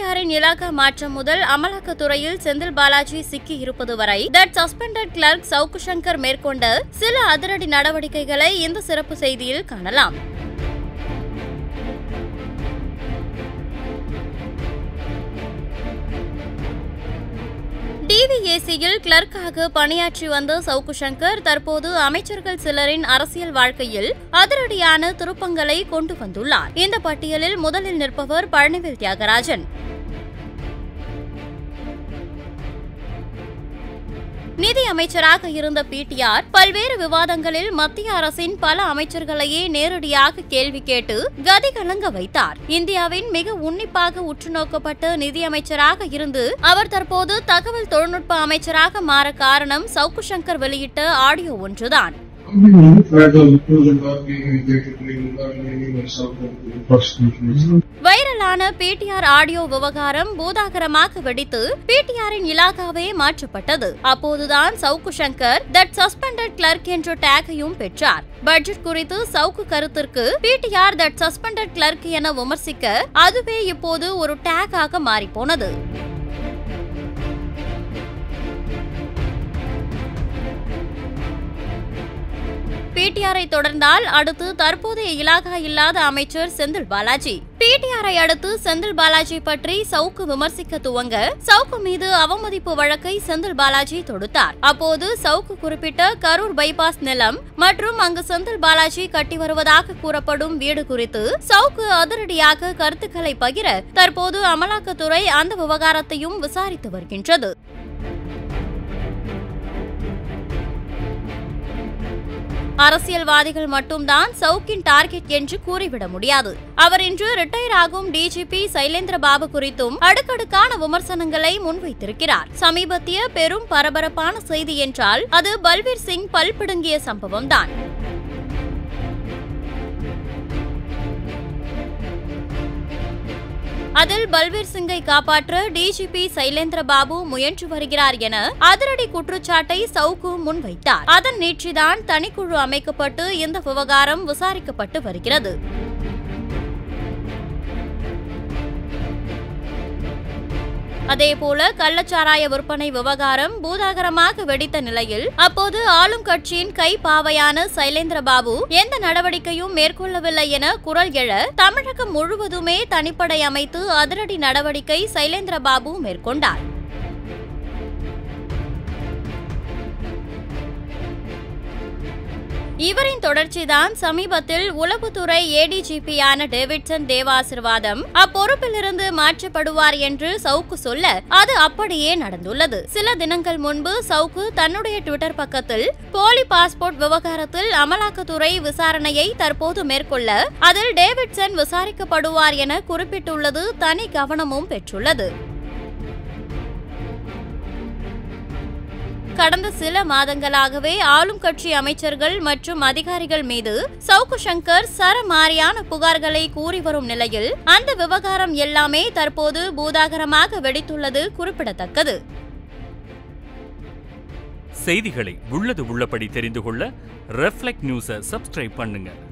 பிடிஆரின் இலாகா மாற்றம் முதல் அமலாக்கத்துறையில் செந்தில் பாலாஜி சிக்கி இருப்பது வரை that suspended clerk Savukku Shankar மேற்கொண்ட சில அதிரடி நடவடிக்கைகளை இந்த சிறப்பு செய்தியில் காணலாம் டிவிஏசியில் கிளர்க்காக பணியாற்றி வந்த சவுக்கு சங்கர் தற்போது அமைச்சர்கள் சிலரின் அரசியல் வாழ்க்கையில் அதிரடியான திருப்பங்களை கொண்டு வந்துள்ளார் இந்த பட்டியலில் முதலில் நிற்பவர் பழனிவேல் தியாகராஜன் நிதி அமைச்சராக இருந்த பிடிஆர் பல்வேறு விவாதங்களில் மத்திய அரசின் பல அமைச்சர்களையே நேரடியாக கேள்வி கேட்டு கதி கலங்க வைத்தார் இந்தியாவின் மிக உன்னிப்பாக உற்று நோக்கப்பட்ட நிதி அமைச்சராக இருந்து அவர் தற்போது தகவல் தொழில்நுட்ப அமைச்சராக மாற காரணம் சவுக்கு சங்கர் வெளியிட்ட ஆடியோ ஒன்றுதான் I've been in federal prison about being effectively without naming myself as the prosecution. வைரலான பிடிஆர் ஆடியோ விவகாரம் பூதாகரமாக வெடித்து பிடிஆரின் இலாகாவே மாற்றப்பட்டது அப்போதுதான் Savukku Shankar that suspended clerk என்ற டேகையும் பெற்றார் பட்ஜெட் குறித்து சவுக்கு கருத்திற்கு பிடிஆர் தட் சஸ்பெண்டட் கிளர்க் என விமர்சிக்க அதுவே இப்போது ஒரு டேகாக மாறிப்போனது பிடிஆரை தொடர்ந்தால் அடுத்து தற்போதைய இலாகா இல்லாத அமைச்சர் செந்தில் பாலாஜி பிடிஆரை அடுத்து செந்தில் பாலாஜி பற்றி சவுக்கு விமர்சிக்க துவங்க சவுக்கு மீது அவமதிப்பு வழக்கை செந்தில் பாலாஜி தொடுத்தார் அப்போது சவுக்கு குறிப்பிட்ட கரூர் பைபாஸ் நிலம் மற்றும் அங்கு செந்தில் பாலாஜி கட்டி வருவதாக கூறப்படும் வீடு குறித்து சவுக்கு அதிரடியாக கருத்துக்களை பகிர தற்போது அமலாக்கத்துறை அந்த விவகாரத்தையும் விசாரித்து வருகின்றது அரசியல்வாதிகள் மட்டும்தான் சவுக்கின் டார்கெட் என்று கூறிவிட முடியாது அவர் இன்று ரிட்டையர் ஆகும் டிஜிபி சைலேந்திர பாபு குறித்தும் அடுக்கடுக்கான விமர்சனங்களை முன்வைத்திருக்கிறார் சமீபத்திய பெரும் பரபரப்பான செய்தி என்றால் அது பல்வீர் சிங் பல்பிடுங்கிய சம்பவம்தான் அதில் பல்வீர் சிங்கை காப்பாற்ற டிஜிபி சைலேந்திர பாபு முயன்று வருகிறார் என அதிரடி குற்றச்சாட்டை சவுக்கு முன்வைத்தார் அதன் நீட்சிதான் தனிக்குழு அமைக்கப்பட்டு இந்த விவகாரம் விசாரிக்கப்பட்டு வருகிறது அதேபோல கள்ளச்சாராய விற்பனை விவகாரம் பூதாகரமாக வெடித்த நிலையில் அப்போது ஆளும் கட்சியின் கை பாவையான சைலேந்திர பாபு எந்த நடவடிக்கையும் மேற்கொள்ளவில்லை என குரல் எழ தமிழகம் முழுவதுமே தனிப்படை அமைத்து அதிரடி நடவடிக்கை சைலேந்திர பாபு மேற்கொண்டார் இவரின் தொடர்ச்சிதான் சமீபத்தில் உளவுத்துறை ஏடிஜிபியான டேவிட்சன் தேவாசிர்வாதம் அப்பொறுப்பிலிருந்து மாற்றப்படுவார் என்று சவுக்கு சொல்ல அது அப்படியே நடந்துள்ளது சில தினங்கள் முன்பு சவுக்கு தன்னுடைய ட்விட்டர் பக்கத்தில் போலி பாஸ்போர்ட் விவகாரத்தில் அமலாக்கத்துறை விசாரணையை தற்போது மேற்கொள்ள அதில் டேவிட்சன் விசாரிக்கப்படுவார் என குறிப்பிட்டுள்ளது தனி கவனமும் பெற்றுள்ளது கடந்த சில மாதங்களாகவே ஆளும் கட்சி அமைச்சர்கள் மற்றும் அதிகாரிகள் மீது சவுக்கு சங்கர் சரமாரியான புகார்களை கூறி வரும் நிலையில் அந்த விவகாரம் எல்லாமே தற்போது பூதாகரமாக வெடித்துள்ளது குறிப்பிடத்தக்கது செய்திகளை உள்ளது உள்ளபடி தெரிந்து கொள்ள ரெஃப்ளெக்ட் நியூஸை சப்ஸ்கிரைப் பண்ணுங்க